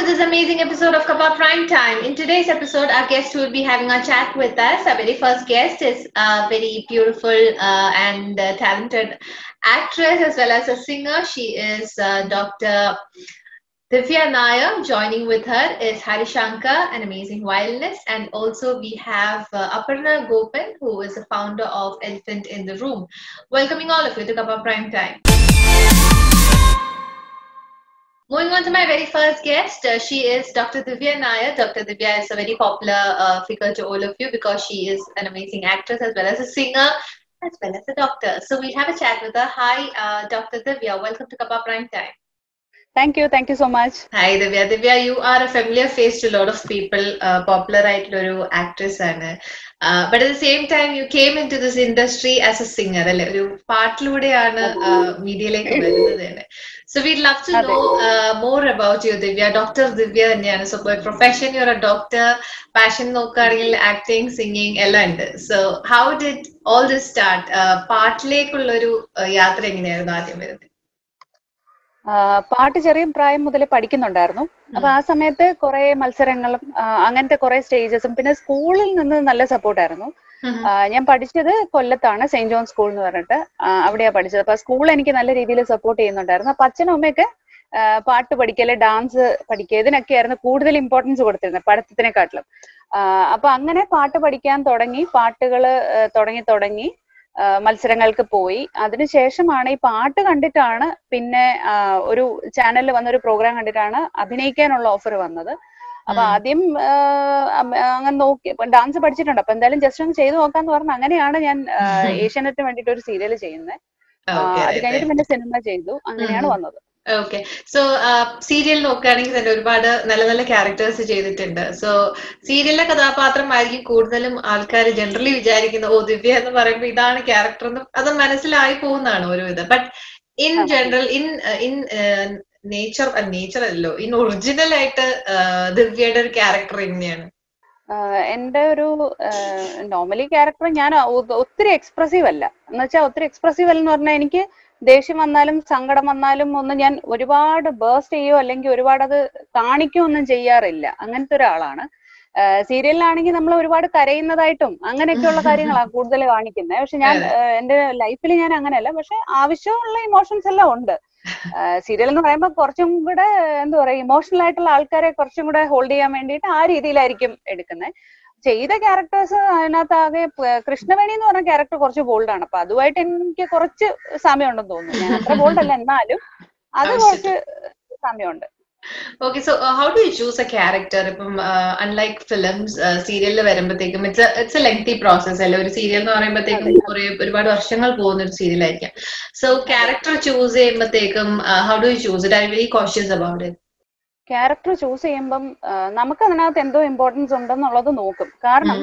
this amazing episode of Kappa Prime Time. In today's episode, our guest who will be having a chat with us, our very first guest, is a very beautiful uh, and uh, talented actress as well as a singer. She is uh, Dr. Divya Nair. Joining with her is Hari Shankar, an amazing violinist, and also we have uh, Aparna Gopan, who is the founder of Elephant in the Room. Welcoming all of you to Kappa Prime Time. Moving on to my very first guest, uh, she is Dr. Divya Nair. Dr. Divya is a very popular uh, figure to all of you because she is an amazing actress as well as a singer as well as a doctor. So we'll have a chat with her. Hi, uh, Dr. Divya. Welcome to Kappa Prime Time. Thank you thank you so much Hi, Divya. Divya, you are a familiar face to a lot of people. Uh, popular ആയിട്ടുള്ള ഒരു actress ആണ് but at the same time you came into this industry as a singer അല്ലെ ഒരു പാട്ടിലൂടെയാണ് മീഡിയയിലേക്ക് വരുന്നത് തന്നെ so we love to അതെ. Know more about you Divya doctor Divya തന്നെയാണ് so profession you are a doctor passion നോക്കുകയാണെങ്കിൽ ആക്ടിങ് സിംഗിങ് എല്ലാം ഉണ്ട് so how did all this start പാട്ടിലേക്കുള്ള ഒരു യാത്ര എങ്ങനെയായിരുന്നു ആദ്യം വരുന്നത് പാട്ട് ചെറിയ പ്രായം മുതൽ പഠിക്കുന്നുണ്ടായിരുന്നു അപ്പൊ ആ സമയത്ത് കുറെ മത്സരങ്ങളും ആ, അങ്ങനത്തെ കുറെ സ്റ്റേജസും പിന്നെ സ്കൂളിൽ നിന്ന് നല്ല സപ്പോർട്ടായിരുന്നു ഞാൻ പഠിച്ചത് കൊല്ലത്താണ് സെയിന്റ് ജോൺ സ്കൂൾ എന്ന് പറഞ്ഞിട്ട് ആ, അവിടെയാ പഠിച്ചത് അപ്പൊ സ്കൂൾ എനിക്ക് നല്ല രീതിയിൽ സപ്പോർട്ട് ചെയ്യുന്നുണ്ടായിരുന്നു അപ്പൊ അച്ഛനും അമ്മയൊക്കെ ആ, പാട്ട് പഠിക്കല് ഡാൻസ് പഠിക്കുക ഇതിനൊക്കെയായിരുന്നു കൂടുതൽ ഇമ്പോർട്ടൻസ് കൊടുത്തിരുന്നത് പഠിത്തത്തിനെക്കാട്ടിലും ആ, അപ്പൊ അങ്ങനെ പാട്ട് പഠിക്കാൻ തുടങ്ങി പാട്ടുകള് ആ, തുടങ്ങി തുടങ്ങി ആ, മത്സരങ്ങൾക്ക് പോയി അതിനുശേഷമാണ് ഈ പാട്ട് കണ്ടിട്ടാണ് പിന്നെ ആ, ഒരു ചാനലിൽ വന്ന ഒരു പ്രോഗ്രാം കണ്ടിട്ടാണ് അഭിനയിക്കാനുള്ള ഓഫർ വന്നത് അപ്പൊ ഉം. ആദ്യം ആ, അം- അങ്ങനെ നോക്കി ഡാൻസ് പഠിച്ചിട്ടുണ്ട് അപ്പൊ എന്തായാലും ജസ്റ്റ് ഒന്ന് ചെയ്തു നോക്കാന്ന് പറഞ്ഞ് അങ്ങനെയാണ് ഞാൻ ആ, ഏഷ്യാനെറ്റിന് വേണ്ടിയിട്ട് ഒരു സീരിയൽ ചെയ്യുന്നത് Okay, അത് right, കഴിഞ്ഞിട്ട് right. പിന്നെ സിനിമ ചെയ്തു അങ്ങനെയാണ് ഉം. വന്നത് ഓക്കെ സോ സീരിയൽ നോക്കുകയാണെങ്കിൽ തന്നെ ഒരുപാട് നല്ല നല്ല ക്യാരക്ടേഴ്സ് ചെയ്തിട്ടുണ്ട് സോ സീരിയലിലെ കഥാപാത്രമായിരിക്കും കൂടുതലും ആൾക്കാർ ജനറലി വിചാരിക്കുന്ന ഓ ദിവ്യ എന്ന് പറയുമ്പോൾ ഇതാണ് ക്യാരക്ടർ എന്ന് അത് മനസ്സിലായി പോകുന്നതാണ് ഒരു ഇത് ബട്ട് ഇൻ അതെ. General in in nature nature അല്ലല്ലോ ഇൻ ഒറിജിനൽ ആയിട്ട് ആഹ് ദിവ്യയുടെ ഒരു ക്യാരക്ടർ എങ്ങനെയാണ് ആഹ് എന്റെ ഒരു നോർമലി ക്യാരക്ടർ ഞാൻ ഒ- ഒത്തിരി എക്സ്പ്രസീവ് അല്ല എന്ന് വെച്ചാൽ ഒത്തിരി എക്സ്പ്രസീവ് അല്ലെന്ന് പറഞ്ഞാൽ എനിക്ക് ദേഷ്യം വന്നാലും സങ്കടം വന്നാലും ഒന്നും ഞാൻ ഒരുപാട് ബേസ്റ്റ് ചെയ്യോ അല്ലെങ്കിൽ ഒരുപാട് അത് കാണിക്കുകയോ ഒന്നും ചെയ്യാറില്ല അങ്ങനത്തെ ഒരാളാണ് സീരിയലിലാണെങ്കിൽ നമ്മൾ ഒരുപാട് കരയുന്നതായിട്ടും അങ്ങനെയൊക്കെയുള്ള കാര്യങ്ങളാണ് കൂടുതൽ കാണിക്കുന്നത് പക്ഷെ ഞാൻ അതെ. ആഹ് എന്റെ ലൈഫിൽ ഞാൻ അങ്ങനെയല്ല പക്ഷെ ആവശ്യമുള്ള ഇമോഷൻസ് എല്ലാം ഉണ്ട് സീരിയൽ എന്ന് പറയുമ്പോൾ കുറച്ചും കൂടെ എന്താ പറയാ ഇമോഷണൽ ആയിട്ടുള്ള ആൾക്കാരെ കുറച്ചും കൂടെ ഹോൾഡ് ചെയ്യാൻ വേണ്ടിയിട്ട് ആ രീതിയിലായിരിക്കും എടുക്കുന്നത് ചെയ്ത ക്യാരക്ടേഴ്സ് അതിനകത്ത് ആകെ പ- കൃഷ്ണവേണി എന്ന് പറഞ്ഞ ക്യാരക്ടർ കുറച്ച് ബോൾഡ് ആണ് അപ്പൊ അതുമായിട്ട് എനിക്ക് കുറച്ച് സാമ്യം ഉണ്ടെന്ന് തോന്നുന്നു ഞാൻ അത്ര ബോൾഡ് അല്ല എന്നാലും അത് കുറച്ച് സാമ്യമുണ്ട് okay so how do you choose a character ഇപ്പം അൺലൈക്ക് ഫിലിംസ് സീരിയലിൽ വരുമ്പോഴത്തേക്കും it's it's a lengthy process അല്ലെ ഒരു സീരിയൽ എന്ന് പറയുമ്പോഴത്തേക്കും കുറെ ഒരുപാട് വർഷങ്ങൾ പോകുന്ന ഒരു സീരിയൽ ആയിരിക്കാം സോ ക്യാരക്ടർ ചൂസ് ചെയ്യുമ്പോഴത്തേക്കും how do you choose it I very cautious about it character choose ചെയ്യുമ്പം ആ, നമുക്ക് അതിനകത്ത് എന്തോ ഇമ്പോർട്ടൻസ് ഉണ്ടെന്നുള്ളത് നോക്കും കാരണം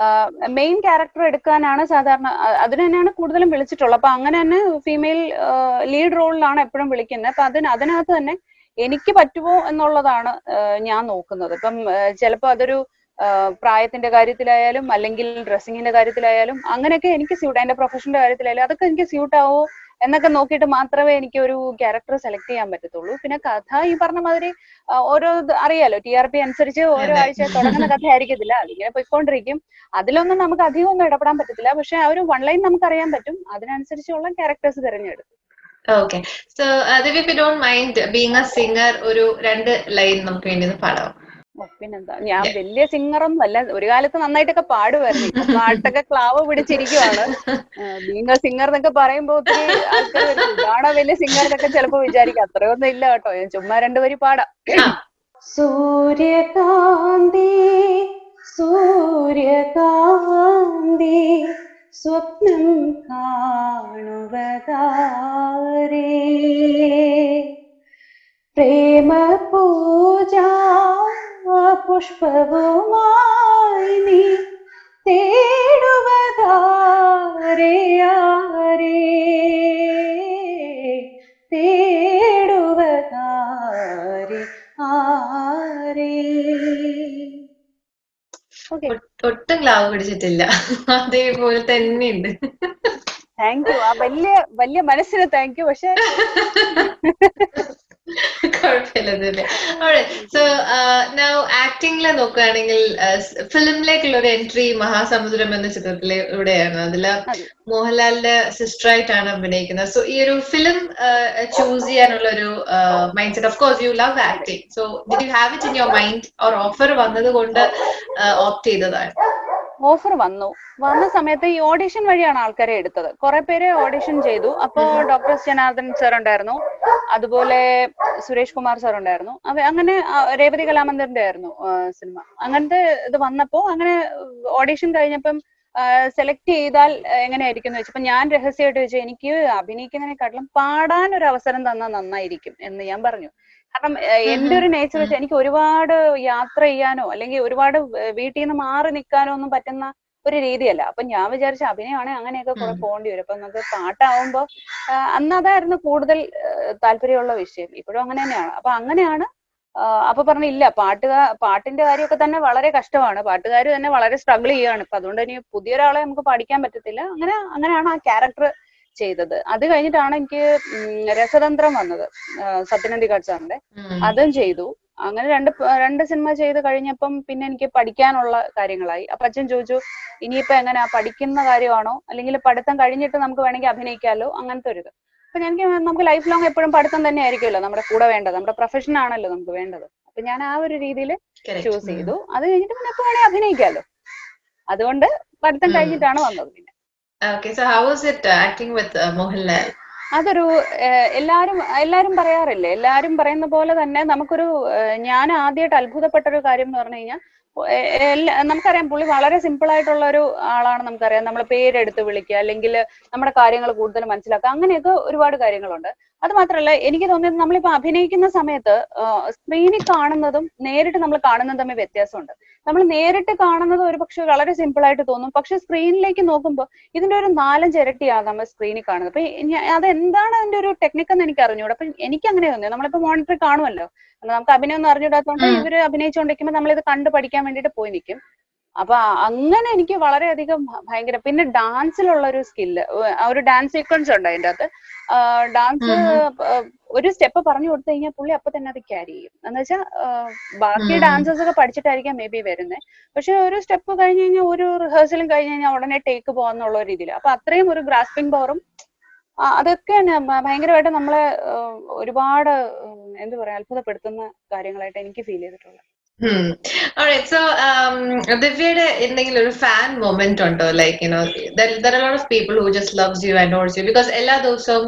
മെയിൻ ക്യാരക്ടർ എടുക്കാനാണ് സാധാരണ അ- അതിന് തന്നെയാണ് കൂടുതലും വിളിച്ചിട്ടുള്ളത് അപ്പൊ അങ്ങനെ തന്നെ ഫീമെയിൽ ലീഡ് റോളിലാണ് എപ്പോഴും വിളിക്കുന്നത് അപ്പൊ അതിന് അതിനകത്ത് തന്നെ എനിക്ക് പറ്റുമോ എന്നുള്ളതാണ് ആ, ഞാൻ നോക്കുന്നത് ഇപ്പം ചിലപ്പോൾ അതൊരു ആ, പ്രായത്തിന്റെ കാര്യത്തിലായാലും അല്ലെങ്കിൽ ഡ്രസ്സിങ്ങിന്റെ കാര്യത്തിലായാലും അങ്ങനെയൊക്കെ എനിക്ക് സ്യൂട്ട് എന്റെ പ്രൊഫഷന്റെ കാര്യത്തിലായാലും അതൊക്കെ എനിക്ക് സ്യൂട്ട് ആവോ എന്നൊക്കെ നോക്കിയിട്ട് മാത്രമേ എനിക്ക് ഒരു ക്യാരക്ടർ സെലക്ട് ചെയ്യാൻ പറ്റത്തുള്ളൂ പിന്നെ കഥ ഈ പറഞ്ഞ മാതിരി ആ, ഓരോ ഇത് അറിയാലോ ടി ആർ പി അനുസരിച്ച് ഓരോ അതെ. ആഴ്ച തുടങ്ങുന്ന കഥ ആയിരിക്കത്തില്ല അതിങ്ങനെ പോയിക്കൊണ്ടിരിക്കും അതിലൊന്നും നമുക്ക് അധികം ഒന്നും ഇടപെടാൻ പറ്റത്തില്ല പക്ഷെ ആ ഒരു വൺ ലൈൻ നമുക്ക് അറിയാൻ പറ്റും അതിനനുസരിച്ചുള്ള ക്യാരക്ടേഴ്സ് തിരഞ്ഞെടുക്കും okay so Divya if you don't mind being a singer ഒരു രണ്ട് ലൈൻ നമുക്ക് വേണ്ടി ഒന്ന് പാടാം ഓ, പിന്നെന്താ ഞാൻ വലിയ സിംഗർ ഒന്നും അല്ല ഒരു കാലത്ത് നന്നായിട്ടൊക്കെ പാടുമായിരുന്നു ഇപ്പൊ പാട്ടൊക്കെ ക്ലാവ് പിടിച്ചിരിക്കുവാണ് ബീങ് സിംഗർ എന്നൊക്കെ പറയുമ്പോ ഒത്തിരി ആൾക്കാർ വരും ഇതാണോ വലിയ സിംഗർ എന്നൊക്കെ ചിലപ്പോ വിചാരിക്കും അത്രയൊന്നും ഇല്ല കേട്ടോ ഞാൻ ചുമ്മാ രണ്ടുപേര് പാടാം സൂര്യകാന്തി സൂര്യകാന്തി സ്വപ്നം കാണുവതാരേ പ്രേമ പൂജ പുഷ്പവുമായി നീ തേടുവതാരേ ആരേ തേടുവതാരേ ആരേ ഓക്കെ ഒട്ടും ക്ലാവ് പിടിച്ചിട്ടില്ല അതേപോലെ തന്നെയുണ്ട് താങ്ക് യു ആ വലിയ വലിയ മനസ്സിന് താങ്ക് യു പക്ഷെ കുഴപ്പമില്ല ദിവ്യ സോ നൗ ആക്ടിംഗിലെ നോക്കുകയാണെങ്കിൽ ഫിലിമിലേക്കുള്ള ഒരു എൻട്രി മഹാസമുദ്രം എന്ന ചിത്രത്തിലൂടെയാണ് അതില് അതെ. മോഹൻലാലിന്റെ സിസ്റ്റർ ആയിട്ടാണ് അഭിനയിക്കുന്നത് സോ ഈ ഒരു ഫിലിം ചൂസ് ചെയ്യാനുള്ള ഒരു mind set of course you love acting so did you have it in your mind or offer വന്നത് കൊണ്ട് ഓപ്റ്റ് ചെയ്തതാണ് ഓഫർ വന്നു വന്ന സമയത്ത് ഈ ഓഡിഷൻ വഴിയാണ് ആൾക്കാരെ എടുത്തത് കുറെ പേര് ഓഡിഷൻ ചെയ്തു അപ്പോ ഡോക്ടർ എസ് ജനാർദ്ദൻ സാർ ഉണ്ടായിരുന്നു അതുപോലെ സുരേഷ് കുമാർ സാർ ഉണ്ടായിരുന്നു അവ അങ്ങനെ ആ, രേവതി കലാമന്ദിറിന്റെ ആയിരുന്നു സിനിമ അങ്ങനത്തെ ഇത് വന്നപ്പോ അങ്ങനെ ഓഡിഷൻ കഴിഞ്ഞപ്പം സെലക്ട് ചെയ്താൽ ആ, എങ്ങനെയായിരിക്കും എന്ന് വെച്ചപ്പോ ഞാൻ രഹസ്യമായിട്ട് വെച്ചു എനിക്ക് അഭിനയിക്കുന്നതിനെക്കാട്ടിലും പാടാൻ ഒരു അവസരം തന്നാൽ നന്നായിരിക്കും എന്ന് ഞാൻ പറഞ്ഞു കാരണം ആ, എന്റെ ഒരു നേച്ചർ വെച്ച് എനിക്ക് ഒരുപാട് യാത്ര ചെയ്യാനോ അല്ലെങ്കിൽ ഒരുപാട് വ- വീട്ടിൽ നിന്ന് മാറി നിൽക്കാനോ ഒന്നും പറ്റുന്ന ഒരു രീതിയല്ല അപ്പൊ ഞാൻ വിചാരിച്ച അഭിനയമാണെങ്കിൽ അങ്ങനെയൊക്കെ കുറെ ഉം. പോകേണ്ടി വരും അപ്പൊ നമുക്ക് പാട്ടാവുമ്പോ ആ, അന്ന് അതായിരുന്നു കൂടുതൽ ആ, താല്പര്യമുള്ള വിഷയം ഇപ്പോഴും അങ്ങനെ തന്നെയാണ് അപ്പൊ അങ്ങനെയാണ് ആ, അപ്പൊ പറഞ്ഞു ഇല്ല പാട്ടുകാ പാട്ടിന്റെ കാര്യമൊക്കെ തന്നെ വളരെ കഷ്ടമാണ് പാട്ടുകാർ തന്നെ വളരെ സ്ട്രഗിൾ ചെയ്യാണ് ഇപ്പൊ അതുകൊണ്ട് ഇനി പുതിയൊരാളെ നമുക്ക് പഠിക്കാൻ പറ്റത്തില്ല അങ്ങനെ അങ്ങനെയാണ് ആ ക്യാരക്ടർ ചെയ്തത് അത് കഴിഞ്ഞിട്ടാണ് എനിക്ക് ഉം, രസതന്ത്രം വന്നത് ആ, സത്യനന്ദിക്കാട് സാറിന്റെ അതും ചെയ്തു അങ്ങനെ രണ്ട് പ- രണ്ട് സിനിമ ചെയ്ത് കഴിഞ്ഞപ്പം പിന്നെ എനിക്ക് പഠിക്കാനുള്ള കാര്യങ്ങളായി അപ്പൊ അച്ഛൻ ചോദിച്ചു ഇനിയിപ്പോ എങ്ങനെയാ പഠിക്കുന്ന കാര്യമാണോ അല്ലെങ്കിൽ പഠിത്തം കഴിഞ്ഞിട്ട് നമുക്ക് വേണമെങ്കിൽ അഭിനയിക്കാമല്ലോ അങ്ങനത്തെ ഒരു ഇത് അപ്പൊ എനിക്ക് നമുക്ക് ലൈഫ് ലോങ് എപ്പോഴും പഠിത്തം തന്നെ ആയിരിക്കുമല്ലോ നമ്മുടെ കൂടെ വേണ്ടത് നമ്മുടെ പ്രൊഫഷൻ ആണല്ലോ നമുക്ക് വേണ്ടത് അപ്പൊ ഞാൻ ആ ഒരു രീതിയിൽ ചൂസ് ചെയ്തു അത് കഴിഞ്ഞിട്ട് പിന്നെ എപ്പോ വേണേ അഭിനയിക്കാമല്ലോ അതുകൊണ്ട് പഠിത്തം ഉം. കഴിഞ്ഞിട്ടാണ് വന്നത് പിന്നെ okay so how was it acting with Mohanlal അതൊരു ഏഹ്, എല്ലാരും എല്ലാരും പറയാറില്ലേ എല്ലാരും പറയുന്ന പോലെ തന്നെ നമുക്കൊരു ഏഹ്, ഞാൻ ആദ്യമായിട്ട് അത്ഭുതപ്പെട്ട ഒരു കാര്യം എന്ന് പറഞ്ഞു കഴിഞ്ഞാൽ എല്ലാ നമുക്കറിയാം പുള്ളി വളരെ സിമ്പിൾ ആയിട്ടുള്ള ഒരു ആളാണ് നമുക്കറിയാം നമ്മൾ പേരെടുത്ത് വിളിക്കുക അല്ലെങ്കിൽ നമ്മുടെ കാര്യങ്ങൾ കൂടുതൽ മനസ്സിലാക്കുക അങ്ങനെയൊക്കെ ഒരുപാട് കാര്യങ്ങളുണ്ട് അത് മാത്രമല്ല എനിക്ക് തോന്നിയത് നമ്മളിപ്പോ അഭിനയിക്കുന്ന സമയത്ത് സ്ക്രീനിൽ കാണുന്നതും നേരിട്ട് നമ്മൾ കാണുന്നതും തമ്മിൽ വ്യത്യാസമുണ്ട് നമ്മൾ നേരിട്ട് കാണുന്നത് ഒരു പക്ഷെ വളരെ സിമ്പിൾ ആയിട്ട് തോന്നും പക്ഷെ സ്ക്രീനിലേക്ക് നോക്കുമ്പോൾ ഇതിന്റെ ഒരു നാലഞ്ച് ഇരട്ടിയാണ് നമ്മൾ സ്ക്രീനിൽ കാണുന്നത് അപ്പൊ ഞാൻ- അതെന്താണ് അതിന്റെ ഒരു ടെക്നിക്ക് എന്ന് എനിക്ക് അറിഞ്ഞൂടാ അപ്പൊ എനിക്ക് അങ്ങനെ തോന്നിയത് നമ്മളിപ്പോ മോണിറ്ററിൽ കാണുമല്ലോ അല്ല നമുക്ക് അഭിനയം ഒന്നും അറിഞ്ഞൂടാത്തതുകൊണ്ട് ഉം. ഇവര് അഭിനയിച്ചുകൊണ്ടിരിക്കുമ്പോൾ നമ്മളിത് കണ്ട് പഠിക്കാൻ വേണ്ടിയിട്ട് പോയി നിൽക്കും അപ്പൊ അങ്ങനെ എനിക്ക് വളരെയധികം ഭ- ഭയങ്കര പിന്നെ ഡാൻസിലുള്ള ഒരു സ്കില്ല് ഒരു ഡാൻസ് സീക്വൻസ് ഉണ്ട് അതിന്റെ അകത്ത് ഡാൻസ് ഒരു സ്റ്റെപ്പ് പറഞ്ഞു കൊടുത്തു കഴിഞ്ഞാൽ പുള്ളി അപ്പൊ തന്നെ അത് ക്യാരി ചെയ്യും എന്ന് വെച്ചാൽ ബാക്കി ഉം. ഡാൻസേഴ്സ് ഒക്കെ പഠിച്ചിട്ടായിരിക്കാം മേ ബി വരുന്നത് പക്ഷെ ഒരു സ്റ്റെപ്പ് കഴിഞ്ഞ് കഴിഞ്ഞാൽ ഒരു റിഹേഴ്സലും കഴിഞ്ഞ് കഴിഞ്ഞാൽ ഉടനെ ടേക്ക് പോകാന്നുള്ള ഒരു രീതിയിൽ അപ്പൊ അത്രയും ഒരു ഗ്രാസ്പിംഗ് പവറും അതൊക്കെ തന്നെ ഭ- ഭയങ്കരമായിട്ട് നമ്മളെ ആ, ഒരുപാട് ഉം, എന്താ പറയാ അത്ഭുതപ്പെടുത്തുന്ന കാര്യങ്ങളായിട്ട് എനിക്ക് ഫീൽ ചെയ്തിട്ടുള്ളത് Hmm. Alright, so um, ദിവ്യയുടെ എന്തെങ്കിലും ഒരു ഫാൻ മൊമെന്റ് ഉണ്ടോ like you know there are lot of people who just loves you and also you because എല്ലാ ദിവസവും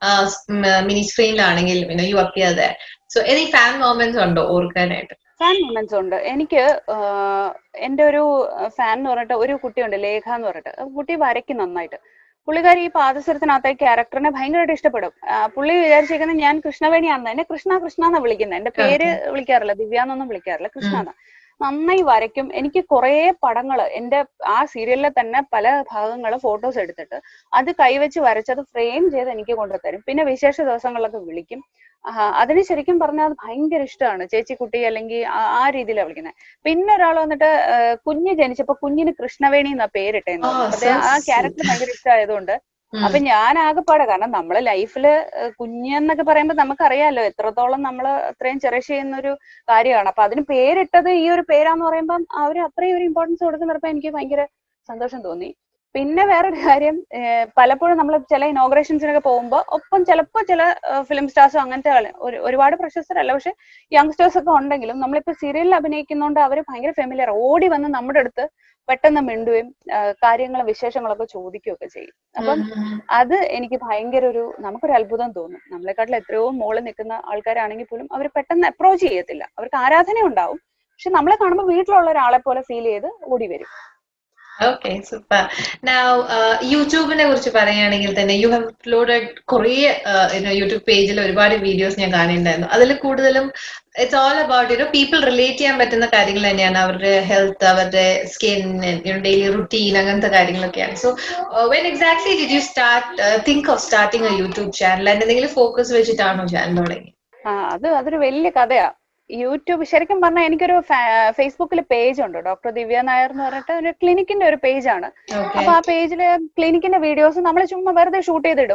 മിനി സ്ക്രീനിലാണെങ്കിൽ you know you appear there so any fan moments ഉണ്ടോ ഓർക്കാനായിട്ട് ഫാൻ മൊമെന്റ്സ് ഉണ്ട് എനിക്ക് ആഹ്, എന്റെ ഒരു ഫാൻ എന്ന് പറഞ്ഞിട്ട് ഒരു കുട്ടിയുണ്ട് ലേഖ എന്ന് പറഞ്ഞിട്ട് ആ കുട്ടി വരയ്ക്കും നന്നായിട്ട് പുള്ളിക്കാരി ഈ പാദസരത്തിനകത്തെ ക്യാരക്ടറിനെ ഭയങ്കരമായിട്ട് ഇഷ്ടപ്പെടും ആ, പുള്ളി വിചാരിച്ചിരിക്കുന്നത് ഞാൻ കൃഷ്ണവേണിയാണെന്ന് എന്നെ കൃഷ്ണ കൃഷ്ണ എന്നാ വിളിക്കുന്നത് എന്റെ പേര് വിളിക്കാറില്ല ദിവ്യ എന്നൊന്നും വിളിക്കാറില്ല കൃഷ്ണ എന്നാ നന്നായി വരയ്ക്കും എനിക്ക് കുറേ പടങ്ങള് എന്റെ ആ സീരിയലിലെ തന്നെ പല ഭാഗങ്ങള് ഫോട്ടോസ് എടുത്തിട്ട് അത് കൈവച്ച് വരച്ചത് ഫ്രെയിം ചെയ്ത് എനിക്ക് കൊണ്ടുതരും പിന്നെ വിശേഷ ദിവസങ്ങളിലൊക്കെ വിളിക്കും ആ, അതിന് ശരിക്കും പറഞ്ഞാൽ അത് ഭയങ്കര ഇഷ്ടമാണ് ചേച്ചി കുട്ടി അല്ലെങ്കിൽ ആ- ആ രീതിയിലാണ് വിളിക്കുന്നത് പിന്നെ ഒരാൾ വന്നിട്ട് ആ, കുഞ്ഞ് ജനിച്ചപ്പോ കുഞ്ഞിന് കൃഷ്ണവേണി എന്നാ പേരിട്ടേന്ന് Oh, അപ്പൊ so ആ sweet. ക്യാരക്ടർ ഭയങ്കര ഇഷ്ടമായതുകൊണ്ട് അപ്പൊ ഞാൻ ആകെപ്പാടെ കാരണം നമ്മളെ ലൈഫില് കുഞ്ഞെന്നൊക്കെ പറയുമ്പോ നമുക്കറിയാലോ എത്രത്തോളം നമ്മൾ അത്രയും ചെറിഷ് ചെയ്യുന്ന ഒരു കാര്യമാണ് അപ്പൊ അതിന് പേരിട്ടത് ഈ ഒരു പേരാന്ന് പറയുമ്പം അവര് അത്രയും ഒരു ഇമ്പോർട്ടൻസ് കൊടുക്കുന്നപ്പോ എനിക്ക് ഭയങ്കര സന്തോഷം തോന്നി പിന്നെ വേറൊരു കാര്യം ഏഹ് പലപ്പോഴും നമ്മൾ ചില ഇനോഗ്രേഷൻസിനൊക്കെ പോകുമ്പോൾ ഒപ്പം ചിലപ്പോൾ ചില ഫിലിം സ്റ്റാർസും അങ്ങനത്തെ ആള് ഒരു ഒരുപാട് പ്രശസ്തരല്ല പക്ഷെ യങ്സ്റ്റേഴ്സ് ഒക്കെ ഉണ്ടെങ്കിലും നമ്മളിപ്പോ സീരിയലിൽ അഭിനയിക്കുന്നതുകൊണ്ട് അവർ ഭയങ്കര ഫെമിലിയർ ഓടി വന്ന് നമ്മുടെ അടുത്ത് പെട്ടെന്ന് മിണ്ടുകയും കാര്യങ്ങളും വിശേഷങ്ങളൊക്കെ ചോദിക്കുകയൊക്കെ ചെയ്യും അപ്പം അത് എനിക്ക് ഭയങ്കര ഒരു നമുക്കൊരു അത്ഭുതം തോന്നും നമ്മളെക്കാട്ടിൽ എത്രയോ മുകളിൽ നിൽക്കുന്ന ആൾക്കാരാണെങ്കിൽ പോലും അവർ പെട്ടെന്ന് അപ്രോച്ച് ചെയ്യത്തില്ല അവർക്ക് ആരാധന ഉണ്ടാവും പക്ഷെ നമ്മളെ കാണുമ്പോൾ വീട്ടിലുള്ള ഒരാളെ പോലെ ഫീൽ ചെയ്ത് ഓടി വരും ഓക്കെ സൂപ്പർ നൗ യൂട്യൂബിനെ കുറിച്ച് പറയുകയാണെങ്കിൽ തന്നെ യു ഹാവ് അപ്ലോഡഡ് കുറേ യൂട്യൂബ് പേജിൽ ഒരുപാട് വീഡിയോസ് ഞാൻ കാണുന്നുണ്ടായിരുന്നു അതിൽ കൂടുതലും it's all about you know people relate ചെയ്യാൻ പറ്റുന്ന കാര്യങ്ങൾ തന്നെയാണ് അവരുടെ ഹെൽത്ത് അവരുടെ സ്കിൻ ഡെയിലി റുട്ടീൻ അങ്ങനത്തെ കാര്യങ്ങളൊക്കെയാണ് so when exactly did you start think of starting a YouTube channel അതിന് എന്തെങ്കിലും ഫോക്കസ് വെച്ചിട്ടാണോ ചാനൽ തുടങ്ങി ആ അത് അതൊരു വലിയ കഥയാ യൂട്യൂബ് ശരിക്കും പറഞ്ഞാൽ എനിക്കൊരു ഫേസ്ബുക്കിൽ പേജ് ഉണ്ട് ഡോക്ടർ ദിവ്യ നായർ എന്ന് പറഞ്ഞിട്ട് ഒരു ക്ലിനിക്കിന്റെ ഒരു പേജ് ആണ് ഓക്കെ അപ്പൊ ആ പേജില് ക്ലിനിക്കിന്റെ വീഡിയോസ് നമ്മൾ ചുമ്മാ വെറുതെ ഷൂട്ട് ചെയ്തിടും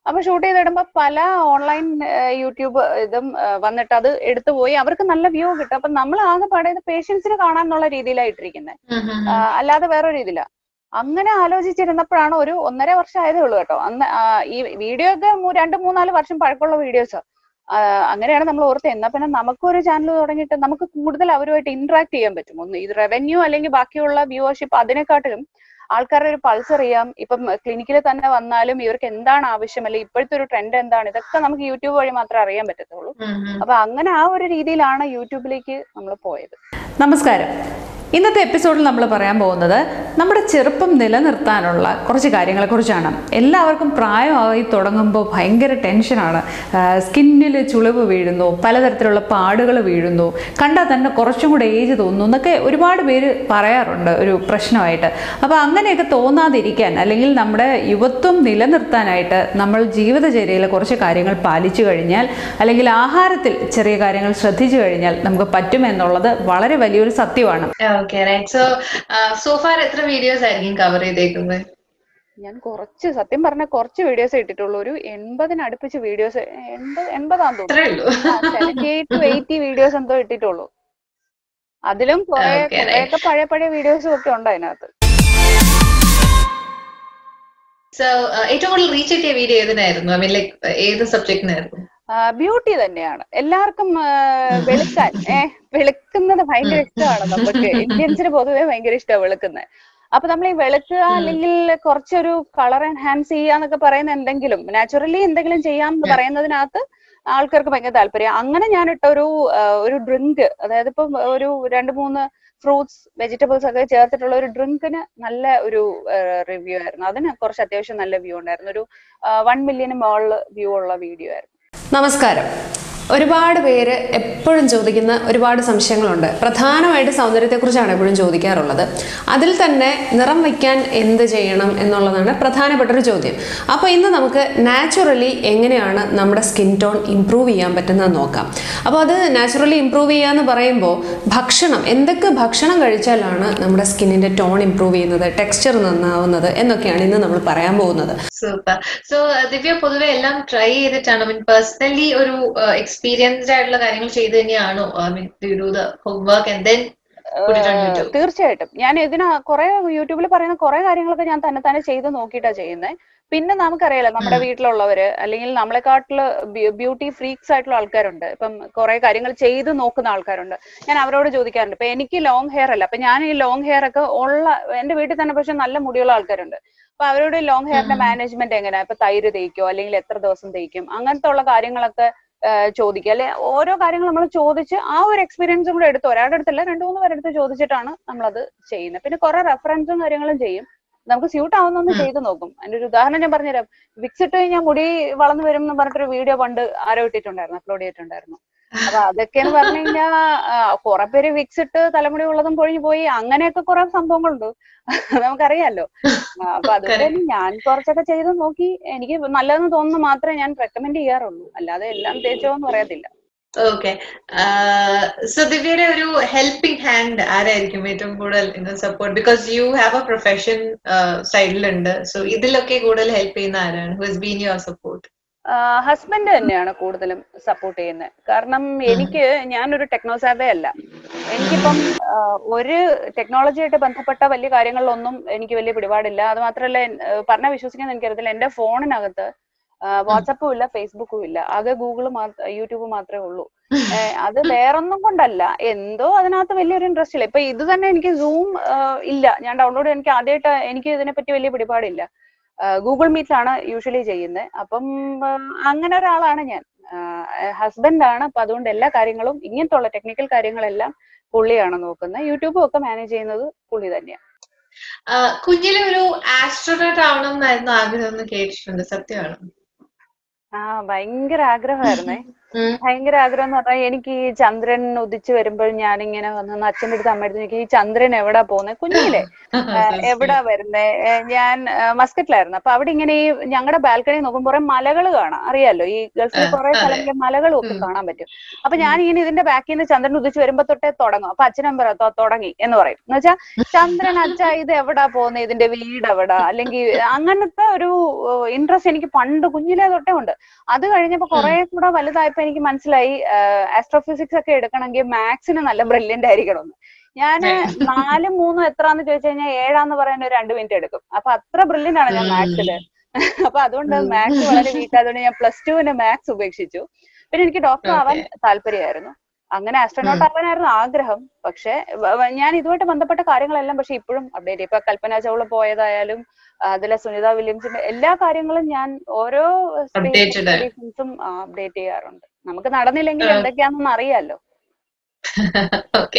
അപ്പൊ ഷൂട്ട് ചെയ്തിടുമ്പോ പല ഓൺലൈൻ യൂട്യൂബ് ഇതും ആ, വന്നിട്ട് അത് എടുത്തു പോയി അവർക്ക് നല്ല വ്യൂ കിട്ടും അപ്പൊ നമ്മൾ ആകെ പാടേത് പേഷ്യൻസിന് കാണാന്നുള്ള രീതിയിലായിട്ടിരിക്കുന്നത് അല്ലാതെ വേറെ രീതിയില അങ്ങനെ ആലോചിച്ചിരുന്നപ്പോഴാണ് ഒരു ഒന്നര വർഷം ആയതേ ഉള്ളൂ കേട്ടോ അന്ന് ആ, ഈ വീഡിയോ ഒക്കെ മൂ- രണ്ട് മൂന്നാല് വർഷം പഴക്കമുള്ള വീഡിയോസ് അങ്ങനെയാണ് നമ്മൾ ഓർത്ത് എന്നാ പിന്നെ നമുക്കൊരു ചാനൽ തുടങ്ങിയിട്ട് നമുക്ക് കൂടുതൽ അവരുമായിട്ട് ഇന്ററാക്ട് ചെയ്യാൻ പറ്റും ഒന്ന് ഇത് റവന്യൂ അല്ലെങ്കിൽ ബാക്കിയുള്ള വ്യൂവർഷിപ്പ് അതിനെക്കാട്ടിലും ആൾക്കാരുടെ ഒരു പൾസ് അറിയാം ഇപ്പം ക്ലിനിക്കിൽ തന്നെ വന്നാലും ഇവർക്ക് എന്താണ് ആവശ്യം അല്ലെങ്കിൽ ഇപ്പോഴത്തെ ഒരു ട്രെൻഡ് എന്താണ് ഇതൊക്കെ നമുക്ക് യൂട്യൂബ് വഴി മാത്രമേ അറിയാൻ പറ്റത്തുള്ളൂ അപ്പൊ അങ്ങനെ ആ ഒരു രീതിയിലാണ് യൂട്യൂബിലേക്ക് നമ്മൾ പോയത് നമസ്കാരം ഇന്നത്തെ എപ്പിസോഡിൽ നമ്മൾ പറയാൻ പോകുന്നത് നമ്മുടെ ചെറുപ്പം നിലനിർത്താനുള്ള കുറച്ച് കാര്യങ്ങളെക്കുറിച്ചാണ് എല്ലാവർക്കും പ്രായമായി തുടങ്ങുമ്പോൾ ഭയങ്കര ടെൻഷനാണ് സ്കിന്നിൽ ചുളിവ് വീഴുന്നു പലതരത്തിലുള്ള പാടുകൾ വീഴുന്നു കണ്ടാൽ തന്നെ കുറച്ചും കൂടെ ഏജ് തോന്നുന്നു എന്നൊക്കെ ഒരുപാട് പേര് പറയാറുണ്ട് ഒരു പ്രശ്നമായിട്ട് അപ്പോൾ അങ്ങനെയൊക്കെ തോന്നാതിരിക്കാൻ അല്ലെങ്കിൽ നമ്മുടെ യുവത്വം നിലനിർത്താനായിട്ട് നമ്മൾ ജീവിതചര്യയിൽ കുറച്ച് കാര്യങ്ങൾ പാലിച്ചു കഴിഞ്ഞാൽ അല്ലെങ്കിൽ ആഹാരത്തിൽ ചെറിയ കാര്യങ്ങൾ ശ്രദ്ധിച്ചു കഴിഞ്ഞാൽ നമുക്ക് പറ്റുമെന്നുള്ളത് വളരെ വലിയൊരു സത്യമാണ് okay right so so far എത്ര വീഡിയോസ് ആയിരിക്കും കവർ ചെയ്തേക്കുന്നത് ഞാൻ കുറച്ച് സത്യം പറഞ്ഞ കുറച്ച് വീഡിയോസ് ഇട്ടിട്ടുള്ളൂ ഒരു എൺപതിന് അടുപ്പിച്ച് വീഡിയോസ് എൺപത് എൺപതാന്ന് തോന്നുന്നു അത്രേ ഉള്ളൂ seventy eight to eighty videos എന്തോ ഇട്ടിട്ടുള്ളൂ അതിലും കുറെ Okay, right. കുറെയൊക്കെ പഴയ പഴയ വീഡിയോസും ഒക്കെ ഉണ്ട് അതിനകത്ത് സോ ഏറ്റവും കൂടുതൽ റീച്ച് കിട്ടിയ വീഡിയോ ഏതിനായിരുന്നു ഐ മീൻ ലൈക്ക് ഏത് സബ്ജക്റ്റിനായിരുന്നു ബ്യൂട്ടി തന്നെയാണ് എല്ലാവർക്കും ആ, വെളുക്കാൻ ഏഹ് വെളുക്കുന്നത് ഭയങ്കര ഇഷ്ടമാണ് നമുക്ക് ഇന്ത്യൻസിന് പൊതുവെ ഭയങ്കര ഇഷ്ടമാണ് വെളുക്കുന്നത് അപ്പൊ നമ്മൾ ഈ വെളുക്കുക അല്ലെങ്കിൽ കുറച്ചൊരു കളർ എൻഹാൻസ് ചെയ്യാന്നൊക്കെ പറയുന്ന എന്തെങ്കിലും നാച്ചുറലി എന്തെങ്കിലും ചെയ്യാം എന്ന് Yeah. പറയുന്നതിനകത്ത് ആൾക്കാർക്ക് ഭയങ്കര താല്പര്യം അങ്ങനെ ഞാൻ ഇട്ട ഒരു ആ, ഒരു ഡ്രിങ്ക് അതായത് ഇപ്പം ഒരു രണ്ട് മൂന്ന് ഫ്രൂട്ട്സ് വെജിറ്റബിൾസ് ഒക്കെ ചേർത്തിട്ടുള്ള ഒരു ഡ്രിങ്കിന് നല്ല ഒരു റിവ്യൂ ആയിരുന്നു അതിന് കുറച്ച് അത്യാവശ്യം നല്ല വ്യൂ ഉണ്ടായിരുന്നു ഒരു വൺ മില്യന് മുകളിൽ വ്യൂ ഉള്ള വീഡിയോ ആയിരുന്നു നമസ്കാരം ഒരുപാട് പേര് എപ്പോഴും ചോദിക്കുന്ന ഒരുപാട് സംശയങ്ങളുണ്ട് പ്രധാനമായിട്ട് സൗന്ദര്യത്തെക്കുറിച്ചാണ് എപ്പോഴും ചോദിക്കാറുള്ളത് അതിൽ തന്നെ നിറം വയ്ക്കാൻ എന്ത് ചെയ്യണം എന്നുള്ളതാണ് പ്രധാനപ്പെട്ട ഒരു ചോദ്യം അപ്പോൾ ഇന്ന് നമുക്ക് നാച്ചുറലി എങ്ങനെയാണ് നമ്മുടെ സ്കിൻ ടോൺ ഇമ്പ്രൂവ് ചെയ്യാൻ പറ്റുന്നത് നോക്കാം അപ്പോൾ അത് നാച്ചുറലി ഇമ്പ്രൂവ് ചെയ്യുക എന്ന് പറയുമ്പോൾ ഭക്ഷണം എന്തൊക്കെ ഭക്ഷണം കഴിച്ചാലാണ് നമ്മുടെ സ്കിന്നിൻ്റെ ടോൺ ഇമ്പ്രൂവ് ചെയ്യുന്നത് ടെക്സ്ചർ നന്നാവുന്നത് എന്നൊക്കെയാണ് ഇന്ന് നമ്മൾ പറയാൻ പോകുന്നത് സൂപ്പർ സോ ദിവ്യ പൊതുവെ എല്ലാം ട്രൈ ചെയ്തിട്ടാണ് ഐ മീൻ പേഴ്സണലി ഒരു എക്സ്പീരിയൻസ്ഡ് ആയിട്ടുള്ള കാര്യങ്ങൾ ചെയ്ത് തന്നെയാണോ I mean do the homework and then put it on YouTube. തീർച്ചയായിട്ടും ഞാൻ ഇതിന് കുറെ യൂട്യൂബിൽ പറയുന്ന കുറെ കാര്യങ്ങളൊക്കെ ഞാൻ തന്നെ തന്നെ ചെയ്ത് നോക്കിയിട്ടാ ചെയ്യുന്നത് പിന്നെ നമുക്കറിയാലോ നമ്മുടെ വീട്ടിലുള്ളവര് അല്ലെങ്കിൽ നമ്മളെക്കാട്ടില് ബ്യൂട്ടി ഫ്രീക്സ് ആയിട്ടുള്ള ആൾക്കാരുണ്ട് ഇപ്പം കുറെ കാര്യങ്ങൾ ചെയ്ത് നോക്കുന്ന ആൾക്കാരുണ്ട് ഞാൻ അവരോട് ചോദിക്കാറുണ്ട് ഇപ്പൊ എനിക്ക് ലോങ് ഹെയർ അല്ല അപ്പൊ ഞാൻ ഈ ലോങ് ഹെയർ ഒക്കെ ഉള്ള എന്റെ വീട്ടിൽ തന്നെ പക്ഷെ നല്ല മുടിയുള്ള ആൾക്കാരുണ്ട് അപ്പൊ അവരോട് ലോങ് ഹെയറിന്റെ മാനേജ്മെന്റ് എങ്ങനെയാ ഇപ്പൊ തൈര് തേക്കോ അല്ലെങ്കിൽ എത്ര ദിവസം തേക്കും അങ്ങനത്തെ ഉള്ള കാര്യങ്ങളൊക്കെ ആഹ് ചോദിക്കുക അല്ലെ ഓരോ കാര്യങ്ങൾ നമ്മൾ ചോദിച്ച് ആ ഒരു എക്സ്പീരിയൻസും കൂടെ എടുത്ത് ഒരാളുടെ അടുത്തല്ല രണ്ടു മൂന്ന് പേരുടെ അടുത്ത് ചോദിച്ചിട്ടാണ് നമ്മളത് ചെയ്യുന്നത് പിന്നെ കുറെ റെഫറൻസും കാര്യങ്ങളും ചെയ്യും നമുക്ക് സ്യൂട്ട് ആവുന്നൊന്ന് ഉം. ചെയ്ത് നോക്കും അതിന്റെ ഒരു ഉദാഹരണം ഞാൻ പറഞ്ഞുതരാം വിക്സ് ഇട്ട് കഴിഞ്ഞാൽ മുടി വളർന്നു വരും എന്ന് പറഞ്ഞിട്ടൊരു വീഡിയോ പണ്ട് ആരോ ഇട്ടിട്ടുണ്ടായിരുന്നു അപ്ലോഡ് ചെയ്തിട്ടുണ്ടായിരുന്നു അപ്പൊ അതൊക്കെന്ന് പറഞ്ഞു കഴിഞ്ഞാൽ കുറെ പേര് വിക്സ് ഇട്ട് തലമുടി ഉള്ളതും പൊഴിഞ്ഞു പോയി അങ്ങനെയൊക്കെ കുറെ സംഭവങ്ങളുണ്ട് നമുക്കറിയാലോ ആ, അപ്പൊ അതുകൊണ്ട് തന്നെ ഞാൻ കുറച്ചൊക്കെ ചെയ്ത് നോക്കി എനിക്ക് നല്ലതെന്ന് തോന്നുന്നു മാത്രമേ ഞാൻ റെക്കമെൻഡ് ചെയ്യാറുള്ളൂ അല്ലാതെ എല്ലാം തേച്ചോ എന്ന് പറയത്തില്ല ഓക്കെ സോ ദിവ്യയുടെ ഒരു ഹെൽപ്പിംഗ് ഹാൻഡ് ആരായിരിക്കും ഏറ്റവും കൂടുതൽ in support because you have a profession സൈഡിലുണ്ട് സോ ഇതിലൊക്കെ കൂടുതൽ ഹെൽപ്പ് ചെയ്യുന്ന ആരാണ് who has been your support husband തന്നെയാണ് കൂടുതലും സപ്പോർട്ട് ചെയ്യുന്നത് കാരണം എനിക്ക് ഞാനൊരു ടെക്നോസാവേ അല്ല എനിക്കിപ്പം ആ, ഒരു ടെക്നോളജിയായിട്ട് ബന്ധപ്പെട്ട വലിയ കാര്യങ്ങളിലൊന്നും എനിക്ക് വലിയ പിടിപാടില്ല അത് മാത്രമല്ല പറഞ്ഞാൽ വിശ്വസിക്കാൻ എനിക്കറിയത്തില്ല എന്റെ ഫോണിനകത്ത് വാട്സപ്പും ഇല്ല ഫേസ്ബുക്കും ഇല്ല ആകെ ഗൂഗിൾ യൂട്യൂബ് മാത്രമേ ഉള്ളൂ ഏ, അത് വേറൊന്നും കൊണ്ടല്ല എന്തോ അതിനകത്ത് വലിയൊരു ഇൻട്രസ്റ്റ് ഇല്ല ഇപ്പൊ ഇത് തന്നെ എനിക്ക് സൂം ഇല്ല ഞാൻ ഡൗൺലോഡ് എനിക്ക് ആദ്യമായിട്ട് എനിക്ക് ഇതിനെപ്പറ്റി വലിയ പിടിപാടില്ല ഗൂഗിൾ മീറ്റിലാണ് യൂഷ്വലി ചെയ്യുന്നത് അപ്പം ആ, അങ്ങനെ ഒരാളാണ് ഞാൻ ഹസ്ബൻഡ് ആണ് അപ്പൊ അതുകൊണ്ട് എല്ലാ കാര്യങ്ങളും ഇങ്ങനത്തെ ഉള്ള ടെക്നിക്കൽ കാര്യങ്ങളെല്ലാം പുള്ളിയാണ് നോക്കുന്നത് യൂട്യൂബും ഒക്കെ മാനേജ് ചെയ്യുന്നത് പുള്ളി തന്നെയാണ് കുഞ്ഞിലെ ഒരു ആസ്ട്രോനോട്ട് ആവണം എന്നായിരുന്നു ആഗ്രഹം എന്ന് കേട്ടിട്ടുണ്ട് സത്യമാണ് ആ ഭയങ്കര ആഗ്രഹമായിരുന്നേ ഉം. ഭയങ്കര ആഗ്രഹം എന്ന് പറഞ്ഞാൽ എനിക്ക് ഈ ചന്ദ്രൻ ഉദിച്ചു വരുമ്പോൾ ഞാനിങ്ങനെ വന്ന് അച്ഛൻ്റെ അടുത്ത് അമ്മയുടെ അടുത്ത് എനിക്ക് ഈ ചന്ദ്രൻ എവിടാ പോകുന്നത് കുഞ്ഞിലെ എവിടാ വരുന്നേ ഏ, ഞാൻ ആ, മസ്കറ്റിലായിരുന്നു അപ്പൊ അവിടെ ഇങ്ങനെ ഈ ഞങ്ങളുടെ ബാൽക്കണി നോക്കുമ്പോൾ കുറെ മലകൾ കാണാം അറിയാലോ ഈ ഗൾഫിൽ ആ, കുറെ അതെ. സ്ഥലങ്ങളിൽ മലകളും ഒക്കെ ഉം. കാണാൻ പറ്റും അപ്പൊ ഞാൻ ഇങ്ങനെ ഇതിന്റെ ബാക്കിൽ നിന്ന് ചന്ദ്രൻ ഉദിച്ചു വരുമ്പോ തൊട്ടേ തുടങ്ങും അപ്പൊ അച്ഛനും പറയും "തൊ- തുടങ്ങി എന്ന് പറയും എന്ന് വെച്ചാൽ ചന്ദ്രൻ അച്ഛ ഇത് എവിടാ പോകുന്നത് ഇതിന്റെ വീട് എവിടാ അല്ലെങ്കിൽ അങ്ങനത്തെ ഒരു ഇൻട്രസ്റ്റ് എനിക്ക് പണ്ട് കുഞ്ഞിലേ തൊട്ടേ ഉണ്ട് അത് കഴിഞ്ഞപ്പോ കുറെ കൂടെ വലുതായപ്പോ എനിക്ക് മനസ്സിലായി ആസ്ട്രോഫിസിക്സ് ഒക്കെ എടുക്കണമെങ്കിൽ മാത്സിന് നല്ല ബ്രില്യന്റ് ആയിരിക്കണം എന്ന് ഞാന് നാലും മൂന്നും എത്രാന്ന് ചോദിച്ചു കഴിഞ്ഞാൽ ഏഴാന്ന് പറയാൻ ഒരു രണ്ട് മിനിറ്റ് എടുക്കും അപ്പൊ അത്ര ബ്രില്യന്റ് ആണ് ഞാൻ മാത്സില് അപ്പൊ അതുകൊണ്ട് ഉം. മാത്സ് വളരെ വീക്ക് ആയതുകൊണ്ട് ഞാൻ പ്ലസ് ടുവിന് മാത്സ് ഉപേക്ഷിച്ചു പിന്നെ എനിക്ക് ഡോക്ടർ ആവാൻ താല്പര്യമായിരുന്നു അങ്ങനെ ആസ്ട്രോനോട്ട് ഉം. ആവാനായിരുന്നു ആഗ്രഹം പക്ഷെ വ- വ- ഞാൻ ഇതുമായിട്ട് ബന്ധപ്പെട്ട കാര്യങ്ങളെല്ലാം പക്ഷെ ഇപ്പോഴും അപ്ഡേറ്റ് ഇപ്പൊ കൽപ്പന ചൗള പോയതായാലും അതിലെ സുനിത വില്യംസിന്റെ എല്ലാ കാര്യങ്ങളും ഞാൻ ഓരോ Updated ആണ്. എക്സ്പീഡിഷൻസും അപ്ഡേറ്റ് ചെയ്യാറുണ്ട് നമുക്ക് നടന്നില്ലെങ്കിൽ ആ. എന്തൊക്കെയാണെന്ന് അറിയാലോ ഓക്കെ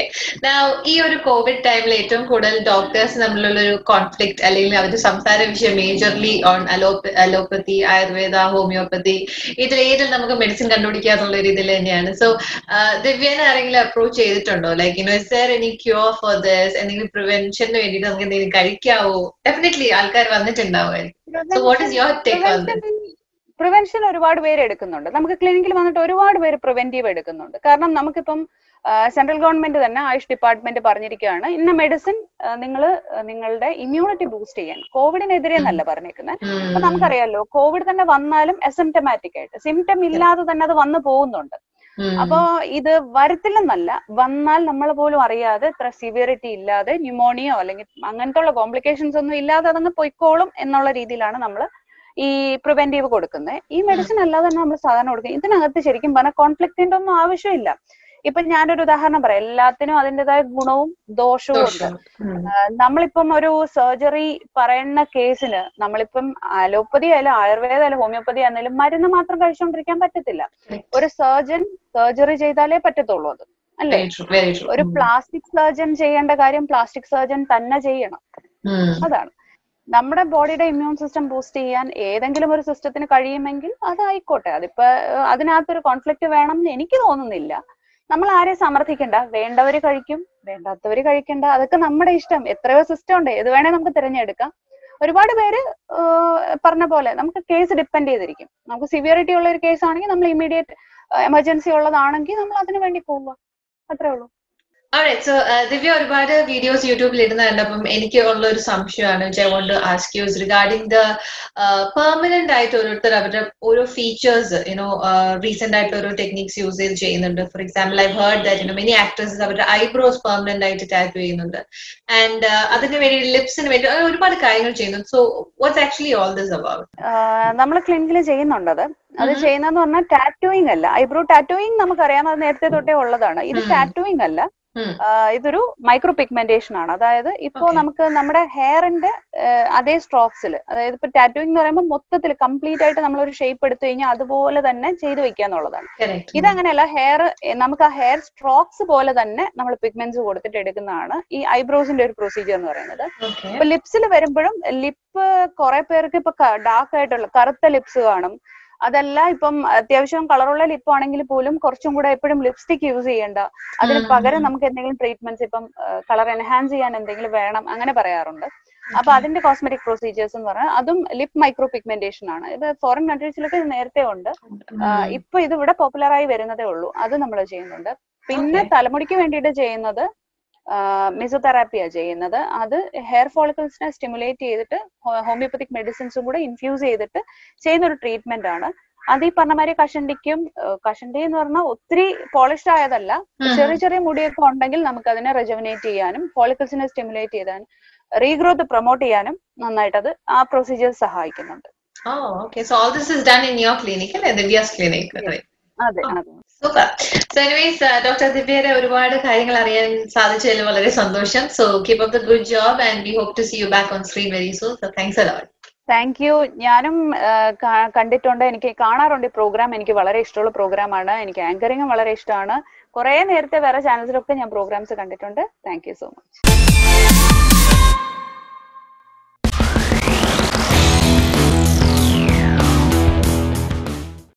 ഈ ഒരു കോവിഡ് ടൈമിൽ ഏറ്റവും കൂടുതൽ ഡോക്ടേഴ്സ് തമ്മിലുള്ള ഒരു കോൺഫ്ലിക്ട് അല്ലെങ്കിൽ അവരുടെ സംസാര വിഷയം മേജർലി ഓൺ അലോപ്പ അലോപ്പതി ആയുർവേദ ഹോമിയോപ്പതി ഇതിൽ ഏതിൽ നമുക്ക് മെഡിസിൻ കണ്ടുപിടിക്കുക എന്നുള്ള ഒരു ഇതിൽ തന്നെയാണ് സോ ദിവ്യനെ ആരെങ്കിലും അപ്രോച്ച് ചെയ്തിട്ടുണ്ടോ like you know is there any cure for this എന്തെങ്കിലും പ്രിവെൻഷന് വേണ്ടിയിട്ട് നമുക്ക് എന്തെങ്കിലും കഴിക്കാവോ ഡെഫിനറ്റ്ലി ആൾക്കാർ വന്നിട്ടുണ്ടാവുമായിരിക്കും so what is your take on this prevention ഒരുപാട് പേര് എടുക്കുന്നുണ്ട് നമുക്ക് ക്ലിനിക്കിൽ വന്നിട്ട് ഒരുപാട് പേര് പ്രിവെന്റീവ് എടുക്കുന്നുണ്ട് കാരണം നമുക്കിപ്പം സെൻട്രൽ ഗവൺമെന്റ് തന്നെ ആയുഷ് ഡിപ്പാർട്ട്മെന്റ് പറഞ്ഞിരിക്കുകയാണ് ഇന്ന മെഡിസിൻ നിങ്ങൾ നിങ്ങളുടെ ഇമ്മ്യൂണിറ്റി ബൂസ്റ്റ് ചെയ്യാൻ കോവിഡിനെതിരെ എന്നല്ല പറഞ്ഞേക്കുന്നത് അപ്പൊ നമുക്കറിയാലോ കോവിഡ് തന്നെ വന്നാലും അസിംറ്റമാറ്റിക് ആയിട്ട് സിംറ്റം ഇല്ലാതെ തന്നെ അത് വന്നു പോകുന്നുണ്ട് അപ്പോ ഇത് വരത്തില്ലെന്നല്ല വന്നാൽ നമ്മൾ പോലും അറിയാതെ ഇത്ര സിവിയറിറ്റി ഇല്ലാതെ ന്യൂമോണിയോ അല്ലെങ്കിൽ അങ്ങനത്തെ ഉള്ള കോംപ്ലിക്കേഷൻസ് ഒന്നും ഇല്ലാതെ അതങ്ങ് പൊയ്ക്കോളും എന്നുള്ള രീതിയിലാണ് നമ്മൾ ഈ പ്രിവെന്റീവ് കൊടുക്കുന്നത് ഈ മെഡിസിൻ അല്ലാതെ തന്നെ നമ്മൾ സാധാരണ കൊടുക്കുന്നത് ഇതിനകത്ത് ശരിക്കും പറഞ്ഞാൽ കോൺഫ്ലിക്റ്റിന്റെ ഒന്നും ആവശ്യമില്ല ഇപ്പൊ ഞാനൊരു ഉദാഹരണം പറയാം എല്ലാത്തിനും അതിൻ്റെതായ ഗുണവും ദോഷവും ഉണ്ട് ആഹ് നമ്മളിപ്പം ഒരു സർജറി പറയുന്ന കേസിന് നമ്മളിപ്പം അലോപ്പതി ആയാലും ആയുർവേദ ആയാലും ഹോമിയോപ്പതി ആയാലും മരുന്ന് മാത്രം കഴിച്ചുകൊണ്ടിരിക്കാൻ പറ്റത്തില്ല ഒരു സർജൻ സർജറി ചെയ്താലേ പറ്റത്തുള്ളൂ അത് അല്ലേ ഒരു പ്ലാസ്റ്റിക് സർജൻ ചെയ്യേണ്ട കാര്യം പ്ലാസ്റ്റിക് സർജൻ തന്നെ ചെയ്യണം അതാണ് നമ്മുടെ ബോഡിയുടെ ഇമ്മ്യൂൺ സിസ്റ്റം ബൂസ്റ്റ് ചെയ്യാൻ ഏതെങ്കിലും ഒരു സിസ്റ്റത്തിന് കഴിയുമെങ്കിൽ അതായിക്കോട്ടെ അതിപ്പോ ഏഹ്, അതിനകത്തൊരു കോൺഫ്ലിക്റ്റ് വേണം എന്ന് എനിക്ക് തോന്നുന്നില്ല നമ്മൾ ആരെയും സമർത്ഥിക്കണ്ട വേണ്ടവര് കഴിക്കും വേണ്ടാത്തവര് കഴിക്കണ്ട അതൊക്കെ നമ്മുടെ ഇഷ്ടം എത്രയോ സിസ്റ്റം ഉണ്ട് ഏത് വേണേ നമുക്ക് തിരഞ്ഞെടുക്കാം ഒരുപാട് പേര് ഏഹ്, പറഞ്ഞ പോലെ നമുക്ക് കേസ് ഡിപ്പെൻഡ് ചെയ്തിരിക്കും നമുക്ക് സിവിയറിറ്റി ഉള്ള ഒരു കേസ് ആണെങ്കിൽ നമ്മൾ ഇമ്മീഡിയറ്റ് എമർജൻസി ഉള്ളതാണെങ്കിൽ നമ്മൾ അതിനു വേണ്ടി പോവുക അത്രേ ഉള്ളൂ Alright, so uh, ദിവ്യ ഒരുപാട് വീഡിയോസ് യൂട്യൂബിൽ ഇടുന്ന കണ്ടപ്പം എനിക്ക് ഉള്ള ഒരു സംശയമാണ് I want to ask you regarding the permanent ആയിട്ട് ഓരോരുത്തർ അവരുടെ ഓരോ ഫീച്ചേഴ്സ് യുനോ റീസെന്റ് ആയിട്ട് ഓരോ ടെക്നിക്സ് യൂസ് ചെയ്ത് ചെയ്യുന്നുണ്ട് for example I heard that you know many actors അവരുടെ ഐബ്രോസ് പെർമനന്റ് ആയിട്ട് ടാറ്റു ചെയ്യുന്നുണ്ട് ആൻഡ് അതിന് വേണ്ടി ലിപ്സിന് വേണ്ടി അങ്ങനെ ഒരുപാട് കാര്യങ്ങൾ ചെയ്യുന്നു so what's actually all this about നമ്മൾ ക്ലിനിക്കിൽ ചെയ്യുന്നുണ്ട് അത് അത് Mhm. ചെയ്യുന്നതെന്ന് പറഞ്ഞാൽ ടാറ്റോയിങ് അല്ല ഐബ്രോ ടാറ്റോയിങ് നമുക്കറിയാം അത് നേരത്തെ തൊട്ടേ ഉള്ളതാണ് ഇത് ഉം. ടാറ്റോയിങ് അല്ല ഉം. ആ, ഇതൊരു മൈക്രോ പിഗ്മെന്റേഷൻ ആണ് അതായത് ഇപ്പോ Okay. നമുക്ക് നമ്മുടെ ഹെയറിന്റെ അതേ സ്ട്രോക്സിൽ അതായത് ഇപ്പൊ ടാറ്റോയിങ് എന്ന് പറയുമ്പോൾ മൊത്തത്തിൽ കംപ്ലീറ്റ് ആയിട്ട് നമ്മൾ ഒരു ഷേപ്പ് എടുത്തു കഴിഞ്ഞാൽ അതുപോലെ തന്നെ ചെയ്തു വെക്കുക എന്നുള്ളതാണ് ഇതങ്ങനെയല്ല ഹെയർ നമുക്ക് ആ ഹെയർ സ്ട്രോക്സ് പോലെ തന്നെ നമ്മൾ പിഗ്മെന്റ്സ് കൊടുത്തിട്ട് എടുക്കുന്നതാണ് ഈ ഐബ്രോസിന്റെ ഒരു പ്രൊസീജിയർ എന്ന് പറയുന്നത് ഓക്കെ ഇപ്പൊ ലിപ്സിൽ വരുമ്പോഴും ലിപ്പ് കുറെ പേർക്ക് ഇപ്പൊ ഡാർക്ക് ആയിട്ടുള്ള കറുത്ത ലിപ്സ് കാണും അതല്ല ഇപ്പം അത്യാവശ്യം കളറുള്ള ലിപ്പ് ആണെങ്കിൽ പോലും കുറച്ചും കൂടെ എപ്പോഴും ലിപ്സ്റ്റിക് യൂസ് ചെയ്യണ്ട അതിന് ഉം. പകരം നമുക്ക് എന്തെങ്കിലും ട്രീറ്റ്മെന്റ്സ് ഇപ്പം കളർ എൻഹാൻസ് ചെയ്യാൻ എന്തെങ്കിലും വേണം അങ്ങനെ പറയാറുണ്ട് അപ്പൊ അതിന്റെ കോസ്മെറ്റിക് പ്രൊസീജിയേഴ്സ് എന്ന് പറഞ്ഞാൽ അതും ലിപ്പ് മൈക്രോ പിഗ്മെന്റേഷൻ ആണ് ഇത് ഫോറിൻ കൺട്രീസിലൊക്കെ ഇത് നേരത്തെ ഉണ്ട് ആ, ഇപ്പൊ ഇത് ഇവിടെ പോപ്പുലർ ആയി വരുന്നതേ ഉള്ളൂ അത് നമ്മൾ ചെയ്യുന്നുണ്ട് പിന്നെ Okay. തലമുടിക്ക് വേണ്ടിയിട്ട് ചെയ്യുന്നത് മിസോതെറാപ്പിയാ ചെയ്യുന്നത് അത് ഹെയർ ഫോളിക്കിൾസിനെ സ്റ്റിമുലേറ്റ് ചെയ്തിട്ട് ഹോമിയോപ്പത്തിക് മെഡിസിൻസും കൂടെ ഇൻഫ്യൂസ് ചെയ്തിട്ട് ചെയ്യുന്ന ഒരു ട്രീറ്റ്മെന്റ് ആണ് അത് ഈ പറഞ്ഞ മാതിരി കഷണ്ടിക്കും ഏഹ് കഷണ്ടി എന്ന് പറഞ്ഞാൽ ഒത്തിരി പോളിഷ്ഡ് ആയതല്ല ചെറിയ ചെറിയ മുടിയൊക്കെ ഉണ്ടെങ്കിൽ നമുക്ക് അതിനെ റെജുവിനേറ്റ് ചെയ്യാനും ഫോളിക്കിൾസിനെ സ്റ്റിമുലേറ്റ് ചെയ്യാനും റീഗ്രോത്ത് പ്രൊമോട്ട് ചെയ്യാനും നന്നായിട്ട് അത് ആ പ്രൊസീജിയർ സഹായിക്കുന്നുണ്ട് Oh, okay. So all this is done in your clinic, അല്ലേ? Divya's clinic, right? അതെ അതെ സൂപ്പർ സോ എനിവേസ് ഡോക്ടർ ദിവ്യയുടെ ഒരുപാട് കാര്യങ്ങൾ അറിയാൻ സാധിച്ചതിൽ വളരെ സന്തോഷം so keep up the good job and we hope to see you back on screen very soon so thanks a lot thank you ഞാനും ആ, കാ- കണ്ടിട്ടുണ്ട് എനിക്ക് കാണാറുണ്ട് ഈ പ്രോഗ്രാം എനിക്ക് വളരെ ഇഷ്ടമുള്ള പ്രോഗ്രാമാണ് എനിക്ക് ആങ്കറിങ്ങും വളരെ ഇഷ്ടമാണ് കുറെ നേരത്തെ വേറെ ചാനൽസിലൊക്കെ ഞാൻ പ്രോഗ്രാംസ് കണ്ടിട്ടുണ്ട് താങ്ക് യു സോ മച്ച്